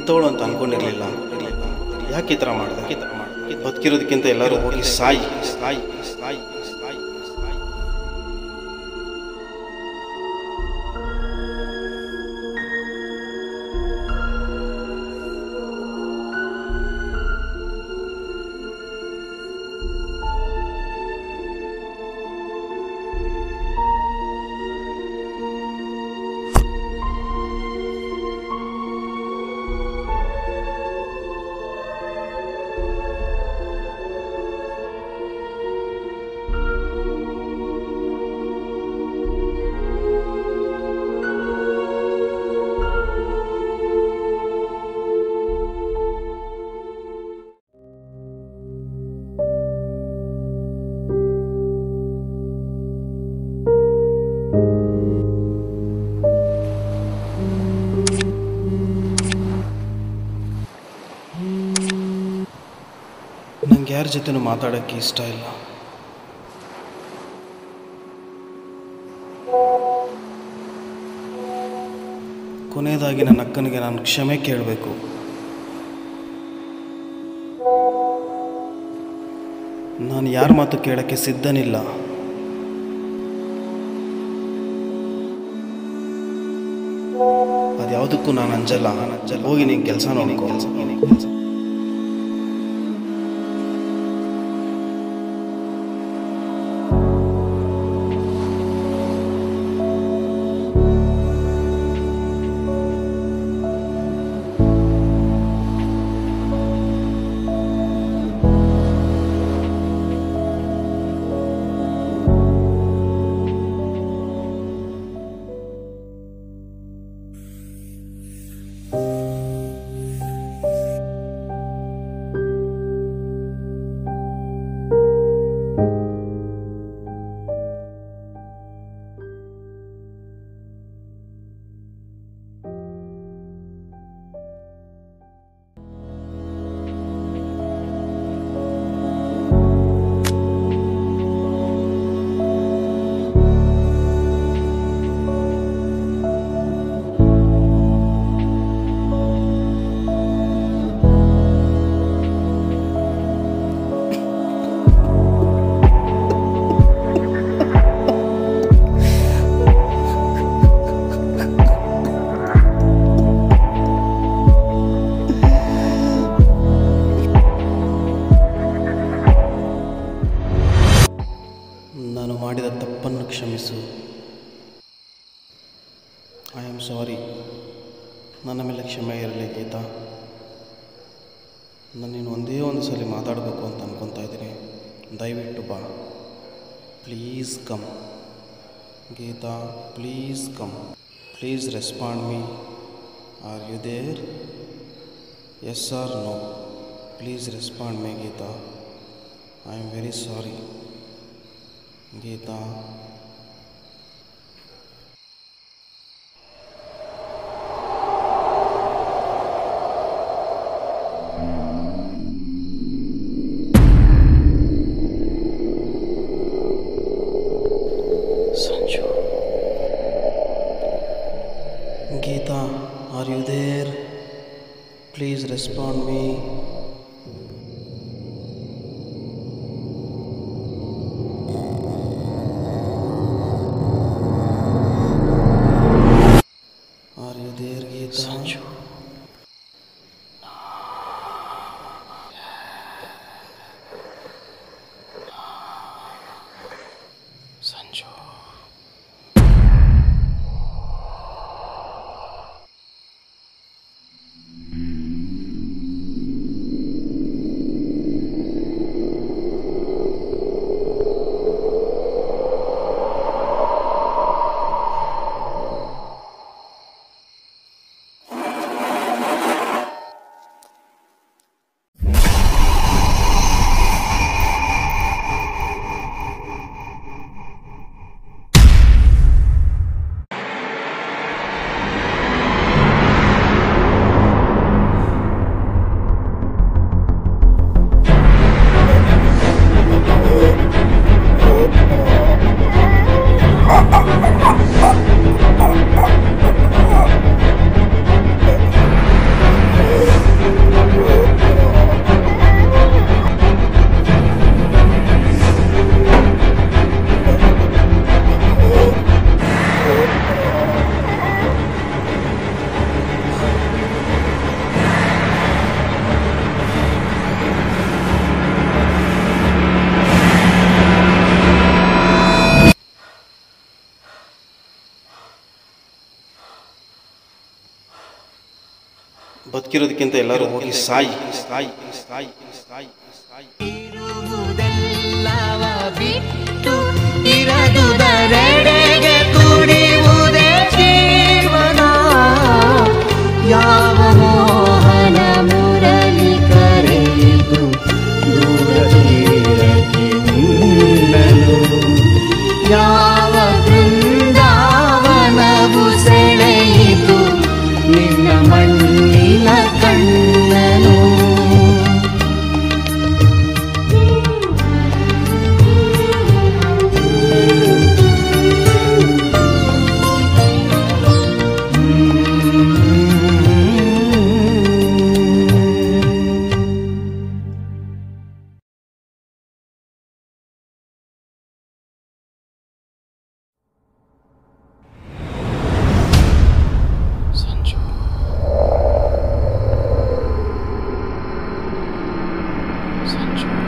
ಇಂಥವಳು ಅಂತ ಅನ್ಕೊಂಡಿರ್ಲಿಲ್ಲ ಯಾಕೆ ಈ ಥರ ಮಾಡಿದೆ ಬದುಕಿರೋದಕ್ಕಿಂತ ಎಲ್ಲರೂ ಹೋಗಿ ಸಾಯಿ ಸಾಯಿ ಸಾಯಿ ಸಾಯಿ ಸಾಯಿ ನಂಗೆ ಯಾರ ಜೊತೆನೂ ಮಾತಾಡೋಕ್ಕೆ ಇಷ್ಟ ಇಲ್ಲ ಕೊನೆಯದಾಗಿ ನನ್ನ ಅಕ್ಕನಿಗೆ ನಾನು ಕ್ಷಮೆ ಕೇಳಬೇಕು ನಾನು ಯಾರ ಮಾತು ಕೇಳೋಕ್ಕೆ ಸಿದ್ಧನಿಲ್ಲ ಅದ್ಯಾವುದಕ್ಕೂ ನಾನು ಅಂಜಲ್ಲ ನಾನು ಅಂಜಲ್ಲ ಹೋಗಿ ನೀನು ಕೆಲಸ ನೋಡ್ಕೊ ಕೆಲಸ ನಾನು ಮಾಡಿದ ತಪ್ಪನ್ನು ಕ್ಷಮಿಸು ಐ ಆಮ್ ಸಾರಿ ನನ್ನ ಮೇಲೆ ಕ್ಷಮೆ ಇರಲಿ ಗೀತಾ ನಾನು ನೀನು ಒಂದೇ ಒಂದು ಸಲ ಮಾತಾಡಬೇಕು ಅಂತ ಅನ್ಕೊತಾ ಇದ್ದೀನಿ ದಯವಿಟ್ಟು ಬಾ please come Geetha please come please respond me are you there yes or no please respond me Geetha I am very sorry Geetha Sanju Geetha are you there please respond me are you there Geetha Sanju Sanju ಬದುಕಿರೋದಕ್ಕಿಂತ ಎಲ್ಲರೂ ಹೋಗಿ ಸಾಯಿ ಸಾಯಿ ಸಾಯಿ ಸಾಯಿ ಸಾಯಿ ಇರುವುದೆಲ್ಲವ ಬಿಟ್ಟು ಇರದುದರೆಡೆಗೆ ತುಡಿಯುವುದೇ ಜೀವನ ಯಾವ ಮೋಹನ ಮುರಳಿ ಕರೆಯಿತು ದೂರ ತೀರಕ್ಕೆ ನಿನ್ನನು ಯಾವ ಬೃಂದಾವನವು ಸೆಳೆಯಿತು ನಿನ್ನ ಮಣ್ಣಿನ ಕಣ್ಣನು ಸಂಜು ಸಂಜು